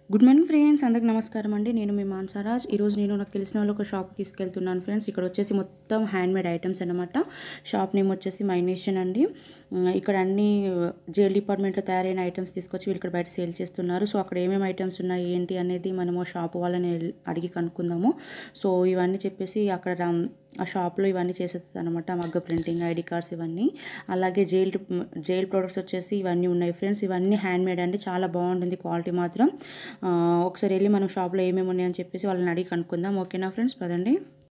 Good morning friends అందరికి నమస్కారం అండి నేను మీ మాన్సారాజ్ ఈరోజు నేను నాకు తెలిసిన వాళ్ళు ఒక షాప్ తీసుకెళ్తున్నాను ఫ్రెండ్స్ ఇక్కడ వచ్చేసి మొత్తం హ్యాండ్ మేడ్ ఐటమ్స్ అనమాట షాప్ నేమ్ వచ్చేసి మైనేషన్ అండి ఉమ్, ఇక్కడ అన్ని జైల్ డిపార్ట్మెంట్లో తయారైన ఐటమ్స్ తీసుకొచ్చి వీళ్ళు ఇక్కడ బయట సేల్ చేస్తున్నారు సో అక్కడ ఏమేమి ఐటమ్స్ ఉన్నాయి ఏంటి అనేది మనము షాప్ వాళ్ళని ఎల్- అడిగి కనుక్కుందాము సో ఇవన్నీ చెప్పేసి అక్కడ రా- ఆ షాప్లో ఇవన్నీ చేసేస్తుంది అనమాట మగ్గ ప్రింటింగ్ ఐడి కార్డ్స్ ఇవన్నీ అలాగే జైల్ జైల్ ప్రొడక్ట్స్ వచ్చేసి ఇవన్నీ ఉన్నాయి ఫ్రెండ్స్ ఇవన్నీ హ్యాండ్ మేడ్ అండి చాలా బాగుంటుంది క్వాలిటీ మాత్రం ఆ, ఒకసారి వెళ్ళి మనం షాప్లో ఏమేమి ఉన్నాయని చెప్పేసి వాళ్ళని అడిగి కనుక్కుందాం ఓకేనా ఫ్రెండ్స్ పదండి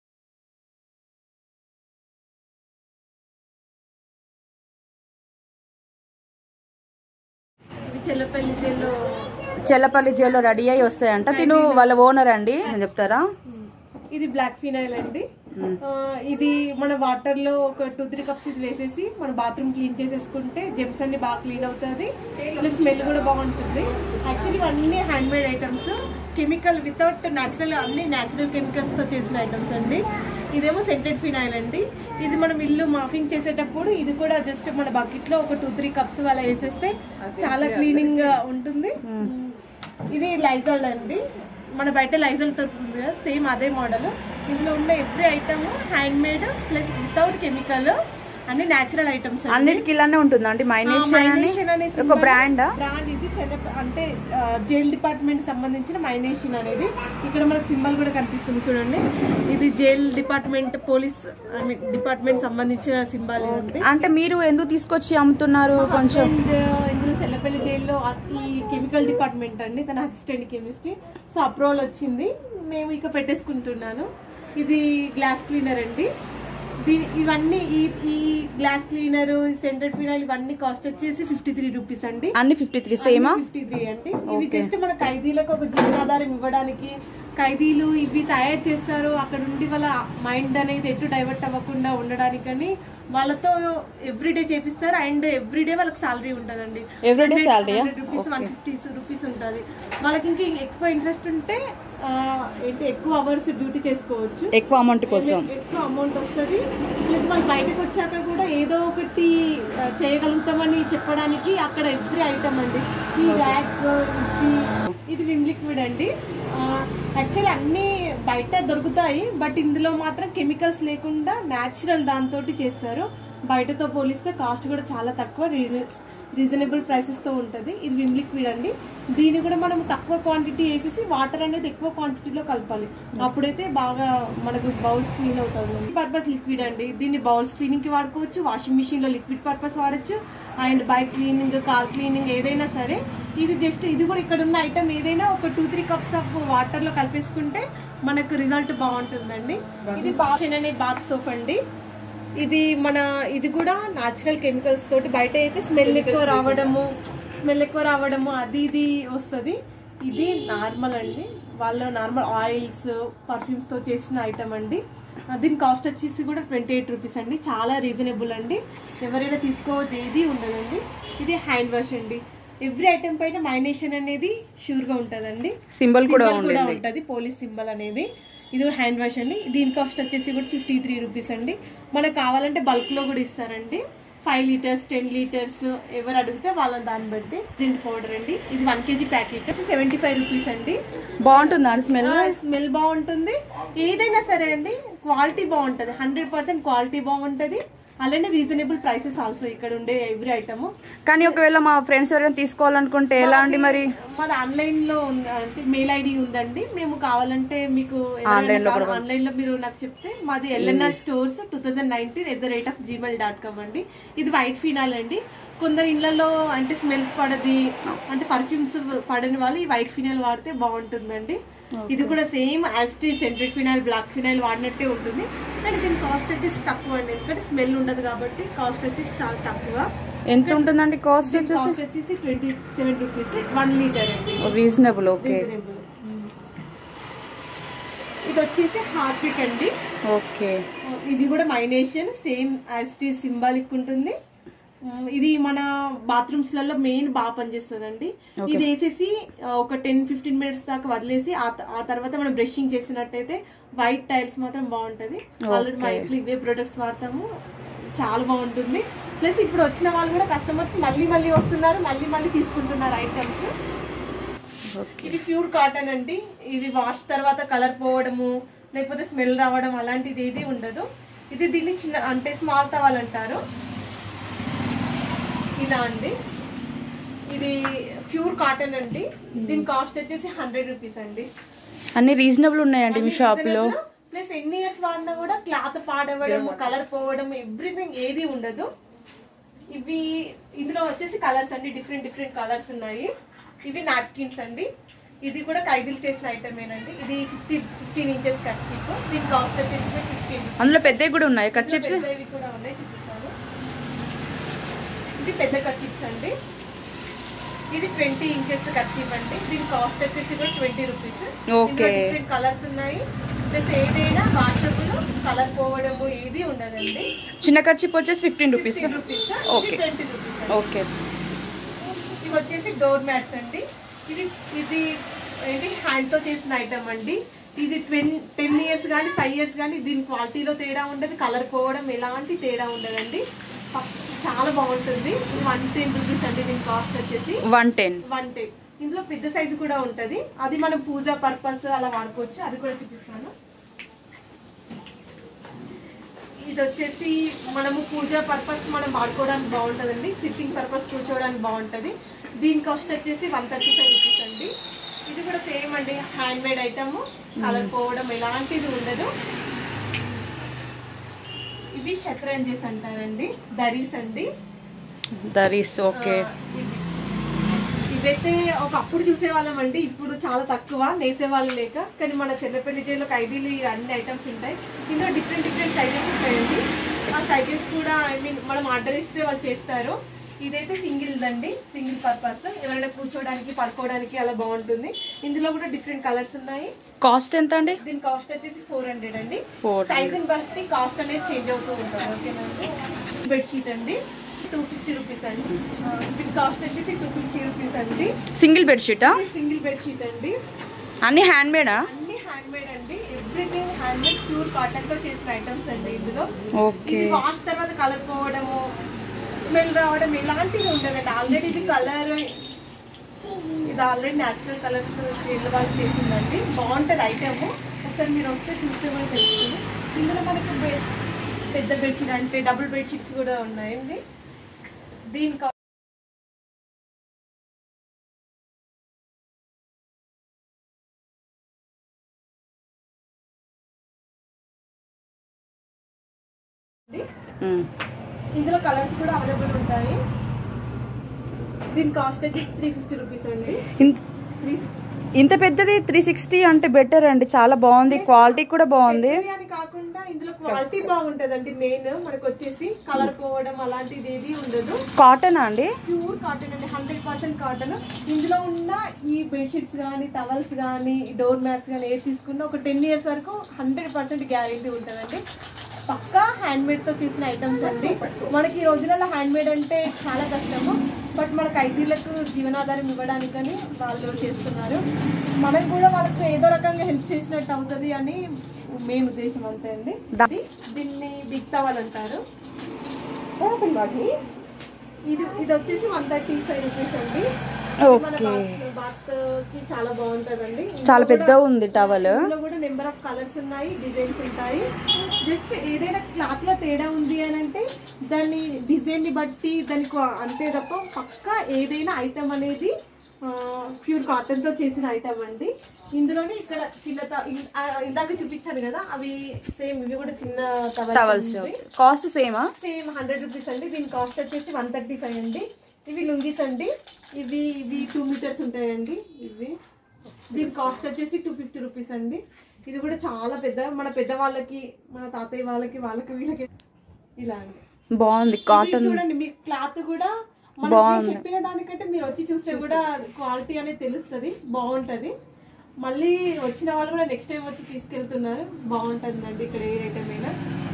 ఇవి చెల్లపల్లి జైల్లో చెల్లపల్లి జైల్లో రెడీ అయ్యి వస్తాయంట తిను వాళ్ళ ఓనర్ అండి చెప్తారా ఇది బ్లాక్ ఫినాయిల్ అండి ఆ, ఇది మన వాటర్ లో ఒక టూ త్రీ కప్స్ ఇది వేసేసి మన బాత్రూమ్ క్లీన్ చేసేసుకుంటే జెమ్స్ అన్ని బాగా క్లీన్ అవుతుంది ప్లస్ స్మెల్ కూడా బాగుంటుంది యాక్చువల్లీ ఇవన్నీ handmade items chemical without natural అన్ని న్యాచురల్ కెమికల్స్ తో చేసిన ఐటమ్స్ అండి ఇదేమో సెంటెడ్ ఫినాయిల్ అండి ఇది మనం ఇల్లు మాఫింగ్ చేసేటప్పుడు ఇది కూడా జస్ట్ మన బకెట్ లో ఒక టూ త్రీ కప్స్ అలా వేసేస్తే చాలా క్లీనింగ్ గా ఉంటుంది ఇది లైజాల్ అండి మన బయట లైజల్ దొరుకుతుంది కదా సేమ్ అదే మోడల్ ఇందులో ఉన్న every item handmade plus without chemical అన్ని న్యాచురల్ ఐటమ్స్ అన్నిటికి ఇలానే ఉంటుందండి మైనేషన్ అని ఒక బ్రాండా బ్రాండ్ ఇది చాలా అంటే జైల్ డిపార్ట్మెంట్ సంబంధించిన మైనేషన్ అనేది ఇక్కడ మనకు సింబల్ కూడా కనిపిస్తుంది చూడండి ఇది jail department police I mean department సంబంధించిన సింబల్ ఉంది అంటే మీరు ఎందుకు తీసుకొచ్చి అమ్ముతున్నారు కొంచెం అండ్ ఇందులో చెల్లపల్లి జైల్లో ఈ కెమికల్ డిపార్ట్మెంట్ అండి తన అసిస్టెంట్ కెమిస్ట్రీ సో అప్రూవల్ వచ్చింది మేము ఇక పెట్టేసుకుంటున్నాను ఇది గ్లాస్ క్లీనర్ అండి దీని ఇవన్నీ ఈ ఈ గ్లాస్ క్లీనర్ సెంటెడ్ ఫినాయిల్ ఇవన్నీ కాస్ట్ వచ్చేసి ఫిఫ్టీ త్రీ రూపీస్ అండి అన్ని ఫిఫ్టీ త్రీ సేమా ఫిఫ్టీ త్రీ అండి ఇవి జస్ట్ మన ఖైదీలకు ఒక జీవనాధారం ఇవ్వడానికి ఖైదీలు ఇవి తయారు చేస్తారు అక్కడ ఉండి వాళ్ళ మైండ్ అనేది ఎటు డైవర్ట్ అవ్వకుండా ఉండడానికని వాళ్ళతో ఎవ్రీడే చేపిస్తారు అండ్ ఎవ్రీడే వాళ్ళకి సాలరీ ఉంటుందండి Everyday salary ఆ? రూపీస్ వన్ ఫిఫ్టీ రూపీస్ ఉంటుంది వాళ్ళకి ఇంకా ఎక్కువ ఇంట్రెస్ట్ ఉంటే ఆ, ఏంటి ఎక్కువ అవర్స్ డ్యూటీ చేసుకోవచ్చు ఎక్కువ అమౌంట్ కోసం ఎక్కువ అమౌంట్ వస్తుంది ప్లస్ మనం బయటకు వచ్చాక కూడా ఏదో ఒకటి ఆ, చేయగలుగుతామని చెప్పడానికి అక్కడ ఎవ్రీ ఐటమ్ అండి ఈ ర్యాక్ ఇది ఇది విమ్ లిక్విడ్ అండి యాక్చువల్లీ అన్నీ బయట దొరుకుతాయి బట్ ఇందులో మాత్రం కెమికల్స్ లేకుండా న్యాచురల్ దాంతో చేస్తారు బయటతో పోలిస్తే కాస్ట్ కూడా చాలా తక్కువ రీజనబుల్ ప్రైసెస్తో ఉంటుంది ఇది విమ్ లిక్విడ్ అండి దీన్ని కూడా మనం తక్కువ క్వాంటిటీ వేసేసి వాటర్ అనేది ఎక్కువ క్వాంటిటీలో కలపాలి అప్పుడైతే బాగా మనకు బౌల్స్ క్లీన్ అవుతుంది పర్పస్ లిక్విడ్ అండి దీన్ని బౌల్స్ క్లీనింగ్కి వాడుకోవచ్చు వాషింగ్ మిషన్లో లిక్విడ్ పర్పస్ వాడచ్చు and bike cleaning car cleaning ఏదైనా సరే ఇది జస్ట్ ఇది కూడా ఇక్కడ ఉన్న ఐటమ్ ఏదైనా ఒక టూ త్రీ కప్స్ ఆఫ్ వాటర్లో కలిపేసుకుంటే మనకు రిజల్ట్ బాగుంటుందండి ఇది బాషన్ అనే బాత్ సోప్ అండి ఇది మన ఇది కూడా న్యాచురల్ కెమికల్స్ తోటి బయట అయితే స్మెల్ ఎక్కువ రావడము స్మెల్ ఎక్కువ రావడము అది ఇది వస్తుంది ఇది నార్మల్ అండి వాళ్ళ నార్మల్ ఆయిల్స్ పర్ఫ్యూమ్స్తో చేసిన ఐటమ్ అండి ఆ, దీని కాస్ట్ వచ్చేసి కూడా ట్వంటీ ఎయిట్ రూపీస్ అండి చాలా రీజనబుల్ అండి ఎవరైనా తీసుకోవద్దు ఏది ఉండదండి ఇది హ్యాండ్ వాష్ అండి ఎవ్రీ ఐటమ్ పైన మైనేషన్ అనేది షూర్గా ఉంటుందండి సింబల్ కూడా సింబల్ కూడా ఉంటుంది పోలీస్ సింబల్ అనేది ఇది కూడా హ్యాండ్ వాష్ అండి దీని కాస్ట్ వచ్చేసి కూడా ఫిఫ్టీ త్రీ రూపీస్ అండి మనకు కావాలంటే బల్క్ లో కూడా ఇస్తారండి ఫైవ్ లీటర్స్ టెన్ లీటర్స్ ఎవరు అడిగితే వాళ్ళ దాన్ని బట్టి జింట్ పౌడర్ అండి ఇది one KG packet seventy five rupees అండి బాగుంటుందా అండి స్మెల్ స్మెల్ బాగుంటుంది ఏదైనా సరే అండి క్వాలిటీ బాగుంటుంది హండ్రెడ్ పర్సెంట్ క్వాలిటీ బాగుంటుంది అలానే రీజనబుల్ ప్రైసెస్ ఆల్సో ఇక్కడ ఉండే ఎవ్రీ ఐటమ్ కానీ ఒకవేళ మా ఫ్రెండ్స్ ఎవరైనా తీసుకోవాలనుకుంటే ఎలా అండి మరి మాది ఆన్లైన్ లో ఉంది అంటే మెయిల్ ఐడి ఉందండి మేము కావాలంటే మీకు ఆన్లైన్ లో మీరు నాకు చెప్తే మాది LNR stores two thousand nineteen at the rate of Gmail dot com అండి ఇది వైట్ ఫినాల్ అండి కొందరు ఇళ్లలో అంటే స్మెల్స్ పడది అంటే పర్ఫ్యూమ్స్ పడని వాళ్ళు ఈ వైట్ ఫినాల్ వాడితే బాగుంటుందండి ఇది కూడా సేమ్ యాస్టీ సెంట్రిక్ ఫినాల్ బ్లాక్ ఫినాల్ వాడినట్టే ఉంటుంది కానీ దీని కాస్ట్ వచ్చేసి తక్కువ అండి ఎందుకంటే స్మెల్ ఉండదు కాబట్టి కాస్ట్ వచ్చేసి చాలా తక్కువ ఎంత ఉంటుందండి కాస్ట్ దీని కాస్ట్ వచ్చేసి twenty seven rupees one litre అండి రీజనబుల్ ఓకే రీజనబుల్ ఇది వచ్చేసి హార్పిక్ అండి ఓకే ఇది కూడా మైనేషన్ సేమ్ యాస్టీ సింబాలిక్ ఉంటుంది ఉమ్, ఇది మన బాత్రూమ్స్ లలో మెయిన్ బాగా పనిచేస్తుంది ఇది వేసేసి ఆ, ఒక టెన్ ఫిఫ్టీన్ మినిట్స్ దాకా వదిలేసి ఆ త- ఆ తర్వాత మనం బ్రషింగ్ చేసినట్టయితే వైట్ టైల్స్ మాత్రం బాగుంటది ఆల్రెడీ మా ఇంట్లో ఇవే ప్రొడక్ట్స్ వాడతాము చాలా బాగుంటుంది ప్లస్ ఇప్పుడు వచ్చిన వాళ్ళు కూడా కస్టమర్స్ మళ్ళీ మళ్ళీ వస్తున్నారు మళ్ళీ మళ్ళీ తీసుకుంటున్నారు ఐటమ్స్ ఓకే ఇది ప్యూర్ కాటన్ అండి ఇది వాష్ తర్వాత కలర్ పోవడము లేకపోతే స్మెల్ రావడం అలాంటిది ఏది ఉండదు ఇది దీన్ని చిన్న అంటే స్మాల్ టవల్ అంటారు ఇలా అండి ఇది ప్యూర్ కాటన్ అండి దీని కాస్ట్ వచ్చేసి హండ్రెడ్ రూపీస్ అండి అన్ని రీజనబుల్ ఉన్నాయండి మీ షాప్ లో ప్లస్ ఎన్ని ఇయర్స్ వాడినా కూడా క్లాత్ పాడవడం కలర్ పోవడం ఎవ్రీథింగ్ ఏది ఉండదు ఇవి ఇందులో వచ్చేసి కలర్స్ అండి డిఫరెంట్ డిఫరెంట్ కలర్స్ ఉన్నాయి ఇవి నాప్కిన్స్ అండి ఇది కూడా ఖైదీలు చేసిన ఐటమేనండి ఇది ఫిఫ్టీ ఫిఫ్టీన్ ఇంచెస్ కట్ షీప్ దీని కాస్ట్ వచ్చేసి ఫిఫ్టీన్ అందులో పెద్దవి కూడా ఉన్నాయి కట్ చిప్స్ పెద్దవి కూడా ఉన్నాయి చూపిస్తాను ఇది పెద్ద కట్ చిప్స్ అండి ఇది ట్వంటీ ఇంచెస్ కట్ చిప్ అండి దీని కాస్ట్ వచ్చేసి కూడా twenty rupees Okay. Different colours ఉన్నాయి ప్లస్ ఏదైనా వాషబుల్ కలర్ పోవడము ఏది ఉండదండి చిన్న కట్ చిప్ వచ్చేసి fifteen rupees fifteen rupees Okay. Twenty rupees okay ఇవి వచ్చేసి డోర్ మ్యాట్స్ అండి ఇది ఇది ఇది హ్యాండ్ తో చేసిన ఐటమ్ అండి ఇది ట్వెన్ టెన్ ఇయర్స్ కానీ ఫైవ్ ఇయర్స్ కానీ దీని క్వాలిటీలో తేడా ఉండదు కలర్ పోవడం ఎలాంటి తేడా ఉండదండి పక్- చాలా బాగుంటుంది వన్ టెన్ రూపీస్ అండి దీని కాస్ట్ వచ్చేసి వన్ టెన్ వన్ టెన్ ఇందులో పెద్ద సైజు కూడా ఉంటది అది మనం పూజా పర్పస్ అలా వాడుకోవచ్చు అది కూడా చూపిస్తాను ఇది వచ్చేసి మనము పూజా పర్పస్ మనం వాడుకోవడానికి బాగుంటుందండి సిట్టింగ్ పర్పస్ కూర్చోవడానికి బాగుంటుంది దీని కాస్ట్ వచ్చేసి వన్ థర్టీ ఫైవ్ రూపీస్ అండి ఇది కూడా సేమ్ అండి హ్యాండ్ మేడ్ ఐటమ్ కలర్ పోవడం ఎలాంటిది ఉండదు ఇవి షట్రంజీస్ అంటారండి దరీస్ అండి దరీస్ ఓకే ఆ, ఇవి- ఇవైతే ఒకప్పుడు చూసేవాళ్ళం అండి ఇప్పుడు చాలా తక్కువ నేసేవాళ్ళు లేక కానీ మన చెల్లపల్లి జైల్లో ఖైదీలు ఈ అన్ని ఐటమ్స్ ఉంటాయి ఇందులో డిఫరెంట్ డిఫరెంట్ సైజెస్ ఉంటాయండి ఆ సైజెస్ కూడా ఐ మీన్ మనం ఆర్డర్ ఇస్తే వాళ్ళు చేస్తారు ఇదైతే సింగిల్ అండి సింగిల్ పర్పస్ ఎవరైనా కూర్చోడానికి పడుకోవడానికి అలా బాగుంటుంది ఇందులో కూడా డిఫరెంట్ కలర్స్ ఉన్నాయి కాస్ట్ ఎంత అండి దీని కాస్ట్ వచ్చేసి ఫోర్ హండ్రెడ్ అండి ఫోర్ సైజ్ బట్టి కాస్ట్ అనేది చేంజ్ అవుతూ ఉంటుంది ఓకేనా బెడ్షీట్ అండి టూ ఫిఫ్టీ రూపీస్ అండి ఆ, దీని కాస్ట్ వచ్చేసి టూ ఫిఫ్టీ రూపీస్ అండి సింగిల్ బెడ్షీటా ఇది సింగిల్ బెడ్షీట్ అండి అన్ని హ్యాండ్ మేడా అన్ని హ్యాండ్ మేడ్ అండి everything hand made pure cotton తో చేసిన ఐటమ్స్ అండి ఇందులో ఓకే ఇది వాష్ తర్వాత కలర్ పోవడము స్మెల్ రావడం ఇలాంటివి ఉండదండి ఆల్రెడీ ఇది కలర్ ఇది ఆల్రెడీ న్యాచురల్ కలర్స్ వీళ్ళ వాళ్ళు చేసిందండి బాగుంటుంది ఐటమ్ ఒకసారి మీరు వస్తే చూస్తే కూడా తెలుస్తుంది ఇందులో మనకి బెడ్ పెద్ద బెడ్షీట్ అంటే డబుల్ బెడ్షీట్స్ కూడా ఉన్నాయండి దీని కా- మ్మ్. ఇందులో కలర్స్ కూడా అవైలబుల్ ఉంటాయి దీని కాస్ట్ వచ్చి త్రీ ఫిఫ్టీ రూపీస్ అండి ఇన్- త్రీ ఇంత పెద్దది త్రీ సిక్స్టీ అంటే బెటర్ అండి చాలా బాగుంది క్వాలిటీ కూడా బాగుంది అని కాకుండా ఇందులో క్వాలిటీ బాగుంటదండి మెయిన్ మనకు వచ్చేసి కలర్ పోవడం అలాంటిది ఏది ఉండదు కాటనా అండి ప్యూర్ కాటన్ అండి హండ్రెడ్ పర్సెంట్ కాటన్ ఇందులో ఉన్న ఈ బెడ్షీట్స్ కానీ టవల్స్ కానీ డోర్ మ్యాట్స్ కానీ ఏది తీసుకున్నా ఒక టెన్ ఇయర్స్ వరకు హండ్రెడ్ పర్సెంట్ గ్యారెంటీ ఉంటుందండి పక్కా హ్యాండ్ మేడ్ తో చేసిన ఐటమ్స్ అండి మనకి ఈ రోజులలో హ్యాండ్ మేడ్ అంటే చాలా కష్టము బట్ మన ఖైదీలకు జీవనాధారం ఇవ్వడానికని వాళ్ళు చేస్తున్నారు మనం కూడా వాళ్ళకి ఏదో రకంగా హెల్ప్ చేసినట్టు అవుతుంది అని మెయిన్ ఉద్దేశం అంతే అండి ఇది- దీన్ని బిగ్ టవల్ అంటారు ఓపెన్ బాడీ ఇది ఇది వచ్చేసి వన్ థర్టీ ఫైవ్ రూపీస్ అండి మన ఓకే బాత్ బాత్ కి చాలా బాగుంటదండి చాలా ఇందులో పెద్దగా కూడా- ఉంది టవల్ ఇందులో కూడా నెంబర్ ఆఫ్ కలర్స్ ఉన్నాయి డిజైన్స్ ఉంటాయి జస్ట్ ఏదైనా క్లాత్ లో తేడా ఉంది అని అంటే దాన్ని డిజైన్ ని బట్టి దానికి అంతే తప్ప పక్కా ఏదైనా ఐటమ్ అనేది ప్యూర్ కాటన్ తో చేసిన ఐటమ్ అండి ఇందులోనే ఇక్కడ చిన్న త- ఇం- ఆ, ఇందాక చూపించాను కదా అవి సేమ్ ఇవి కూడా చిన్న టవల్స్ టవల్స్ కాస్ట్ సేమా సేమ్ హండ్రెడ్ రూపీస్ అండి దీని కాస్ట్ వచ్చేసి వన్ థర్టీ ఫైవ్ అండి ఇవి లుంగీస్ అండి ఇవి ఇవి టూ మీటర్స్ ఉంటాయండి ఇవి దీని కాస్ట్ వచ్చేసి టూ ఫిఫ్టీ రూపీస్ అండి ఇది కూడా చాలా పెద్ద మన పెద్ద వాళ్ళకి మన తాతయ్య వాళ్ళకి వాళ్ళకి వీళ్ళకి ఇలా అండి బాగుంది ఇది కాటన్ చూడండి మీ క్లాత్ కూడా మనం నేను చెప్పిన దానికంటే మీరు వచ్చి చూస్తే కూడా క్వాలిటీ అనేది తెలుస్తుంది బాగుంటది మళ్ళీ వచ్చిన వాళ్ళు కూడా నెక్స్ట్ టైం వచ్చి తీసుకెళ్తున్నారు బాగుంటుందండి ఇక్కడ ఏ ఐటమ్ అయినా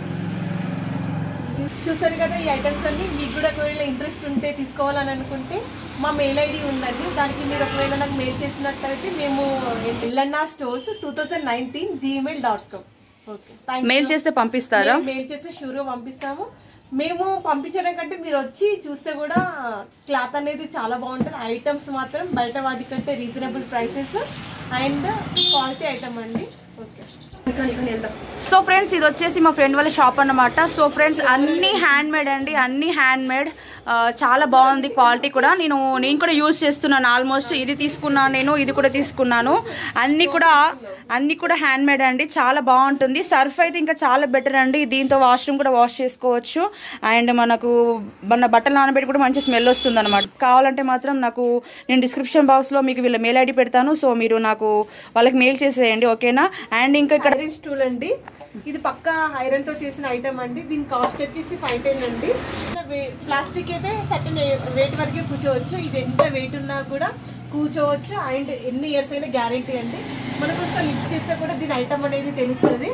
చూసారు కదా ఈ ఐటమ్స్ అన్ని మీకు కూడా ఒకవేళ ఇంట్రెస్ట్ ఉంటే తీసుకోవాలని అనుకుంటే మా మెయిల్ ఐడి ఉందండి దానికి మీరు ఒకవేళ నాకు మెయిల్ చేసినట్లయితే మేము Ellanna stores two thousand nineteen Gmail dot com okay thank mail చేస్తే పంపిస్తారా మెయిల్ చేస్తే షూర్గా పంపిస్తాము మేము పంపించడం కంటే మీరు వచ్చి చూస్తే కూడా క్లాత్ అనేది చాలా బాగుంటుంది ఐటమ్స్ మాత్రం బయట వాటి కంటే reasonable prices and quality item అండి ఓకే ఇంకా ఇంకా వెళ్దాం సో ఫ్రెండ్స్ ఇది వచ్చేసి మా ఫ్రెండ్ వాళ్ళ షాప్ అన్నమాట సో ఫ్రెండ్స్ అన్ని హ్యాండ్ మేడ్ అండి అన్ని హ్యాండ్ మేడ్ చాలా బాగుంది క్వాలిటీ కూడా నేను నేను కూడా యూజ్ చేస్తున్నాను ఆల్మోస్ట్ ఇది తీసుకున్నాను నేను ఇది కూడా తీసుకున్నాను అన్ని కూడా అన్ని కూడా హ్యాండ్ మేడ్ అండి చాలా బాగుంటుంది సర్ఫ్ అయితే ఇంకా చాలా బెటర్ అండి దీంతో వాష్రూమ్ కూడా వాష్ చేసుకోవచ్చు అండ్ మనకు మన బట్టలు నానబెట్టి కూడా మంచి స్మెల్ వస్తుంది అనమాట కావాలంటే మాత్రం నాకు నేను డిస్క్రిప్షన్ బాక్స్లో మీకు వీళ్ళ మెయిల్ ఐడి పెడతాను సో మీరు నాకు వాళ్ళకి మెయిల్ చేసేయండి ఓకేనా అండ్ ఇంకా ఇక్కడ ఐరన్ స్టూల్ అండి ఇది పక్క ఐరన్ తో చేసిన ఐటమ్ అండి దీని కాస్ట్ వచ్చేసి ఫైవ్ టెన్ అండి ప్లాస్టిక్ అయితే సర్టన్ వెయిట్ వరకే కూర్చోవచ్చు ఇది ఎంత వెయిట్ ఉన్నా కూడా కూర్చోవచ్చు అండ్ ఎన్ని ఇయర్స్ అయినా గ్యారంటీ అండి మనకు ఒకసారి లిఫ్ట్ చేస్తే కూడా దీని ఐటమ్ అనేది తెలుస్తుంది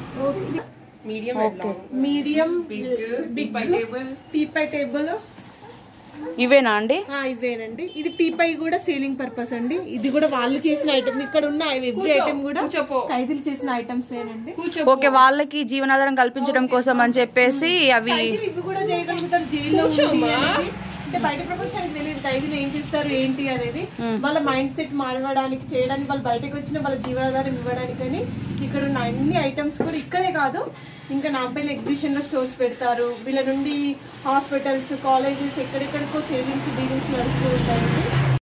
మీడియం బిగ్ టీపై టేబుల్ ఇవేనా అండి ఇవేనండి ఇది టీపై కూడా సీలింగ్ పర్పస్ అండి ఇది కూడా వాళ్ళు చేసిన ఐటమ్ ఇక్కడ ఉన్న ఎవ్రీ ఐటమ్ కూడా ఖైదీలు చేసిన ఐటమ్స్ ఏనండి ఓకే వాళ్ళకి జీవనాధారం కల్పించడం కోసం అని చెప్పేసి అవి ఖైదీలు ఇవి కూడా చేయగలుగుతారు జైల్లో ఉండి అనేది. అంటే బయట ప్రపంచానికి తెలియదు ఖైదీలు ఏం చేస్తారు ఏంటి అనేది వాళ్ళ మైండ్ సెట్ మారవడానికి చేయడానికి వాళ్ళు బయటకు వచ్చిన వాళ్ళ జీవనాధారం ఇవ్వడానికని ఇక్కడ ఉన్న అన్ని ఐటమ్స్ కూడా ఇక్కడే కాదు ఇంకా నాంపల్లి ఎగ్జిబిషన్ లో స్టోర్స్ పెడతారు వీళ్ళ నుండి హాస్పిటల్స్ కాలేజెస్ ఎక్కడెక్కడికో సేవింగ్స్ డీలింగ్స్ నడుస్తూ ఉంటాయండి